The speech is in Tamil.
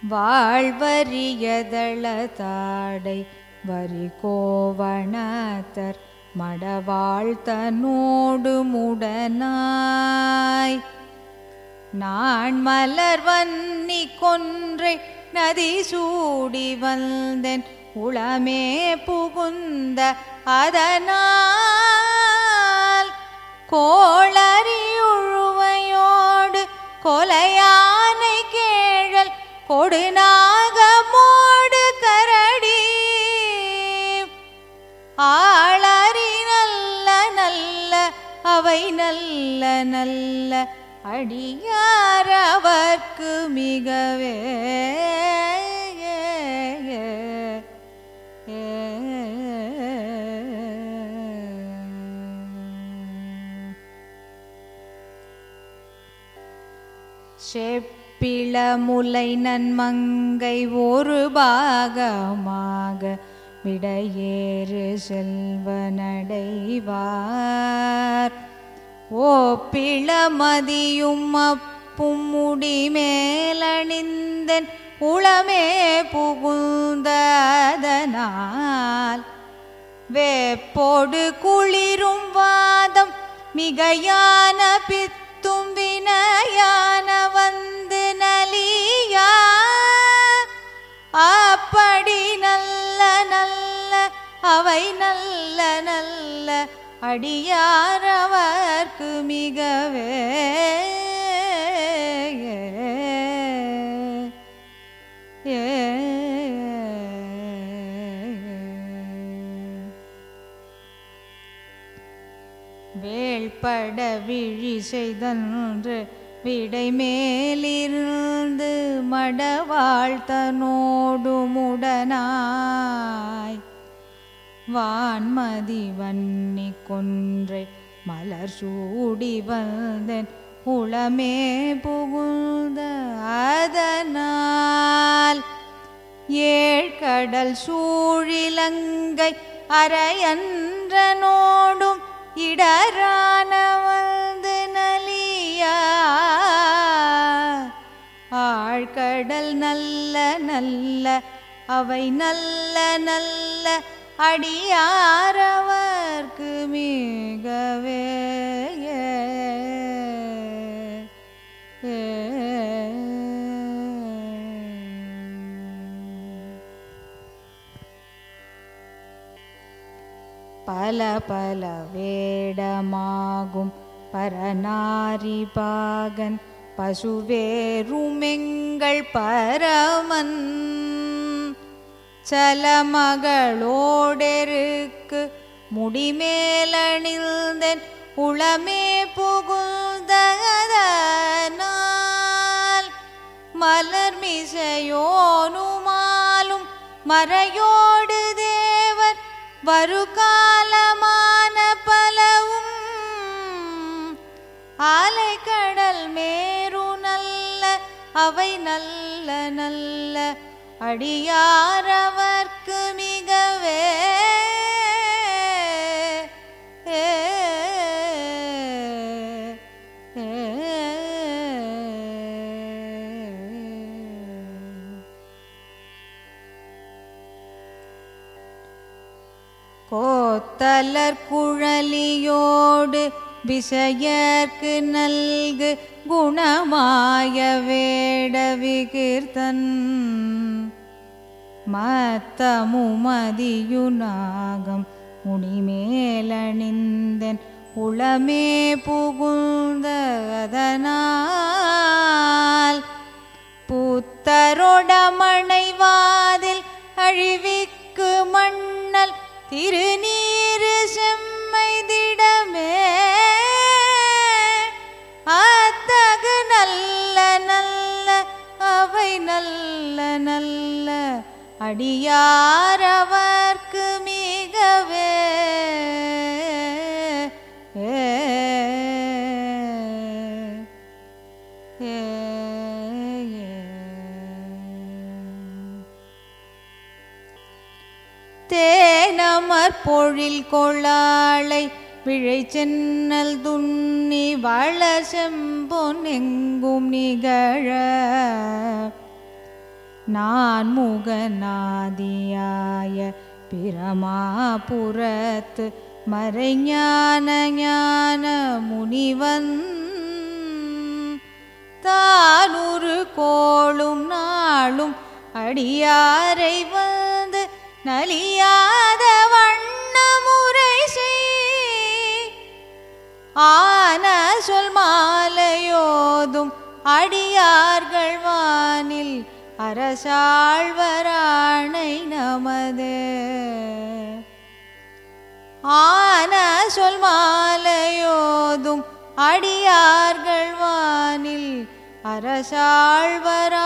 வாழ்வரியதளதாடை வரி கோவணத்தர் மடவாழ்த்தனோடு முடனாய் நான் மலர் வன்னி கொன்றை நதி சூடி வந்தேன் உளமே புகுந்த அதனால் கோளறியுழுவையோடு கொலையானை கேழல் கொடுநாகமோடு கரடி ஆளறி நல்ல நல்ல அவை நல்ல நல்ல அடியார் அவர்க்கு மிகவே செப்பிள முலை நன்மங்கை ஒரு பாகமாக விடையேறு செல்வனடைவார் ஓப்பிளமதியும் அப்பும் முடிமேலணிந்தன் உளமே புகுந்ததனால் வேப்போடு குளிரும் வாதம் மிகையான பித்தும் வினையான வந்து நலியா அப்படி நல்ல நல்ல அவை நல்ல நல்ல அடியாரவர்க்கு மிகவே ஏ வேள்பட விழி செய்தன்று விடை மேலிருந்து மடவாழ்த்தனோடு முடனாய் வான்மதி வன்னி கொன்றை மலர் சூடி வந்தன் உளமே புகுந்த அதனால் ஏழ்கடல் சூழிலங்கை அரையன்றனோடும் இடரான வந்து நலியா ஆழ்கடல் நல்ல நல்ல அவை நல்ல நல்ல அடியாரவர்க்கு மிகவே பல பல வேடமாகும் பரநாரி பாகன் பசுவேருமெங்கள் பரமன் சலமகளோடெருக்கு முடிமேலணிந்தன் உளமே புகுந்ததனால் மலர் மிசையோனுமாலும் மறையோடு தேவர் வருகாலமான பலவும் ஆலைக்கடல் மேரு நல்ல அவை நல்ல நல்ல அடியாரவர்க்கு மிகவே கோத்தலர் குழலியோடு விஷயர்க்கு நல்கு குணமாய வேட விகிர்த்தன் மத்தமுமதியுநாகம் முடிமேலணிந்தன் உளமே புகுந்த அதனால் புத்தரொடமணைவாதில் அழிவிக்கு மண்ணல் திருநீரு செம்மைதிடமே அத்தகு நல்ல நல்ல அவை நல்ல நல்ல அடியாரவர்க்கு மிகவே ஏ ஏ தேனமர் பொழில் கொள்ளாளை விழை சென்னல் துண்ணி வள செம்பொன் எங்கும் நிகழ நான் முகநாதியாய பிரமாபுரத்து மறைஞான ஞான முனிவன் தானுரு கோளும் நாளும் அடியாரை வந்து நலியாத வண்ணமுறை செய் ஆன சொல் மாலையோதும் அடியார்கள் வானில் அரசாழ்வராணை நமது ஆன சொல் மாலையோதும் அடியார்கள் வானில் அரசாழ்வரா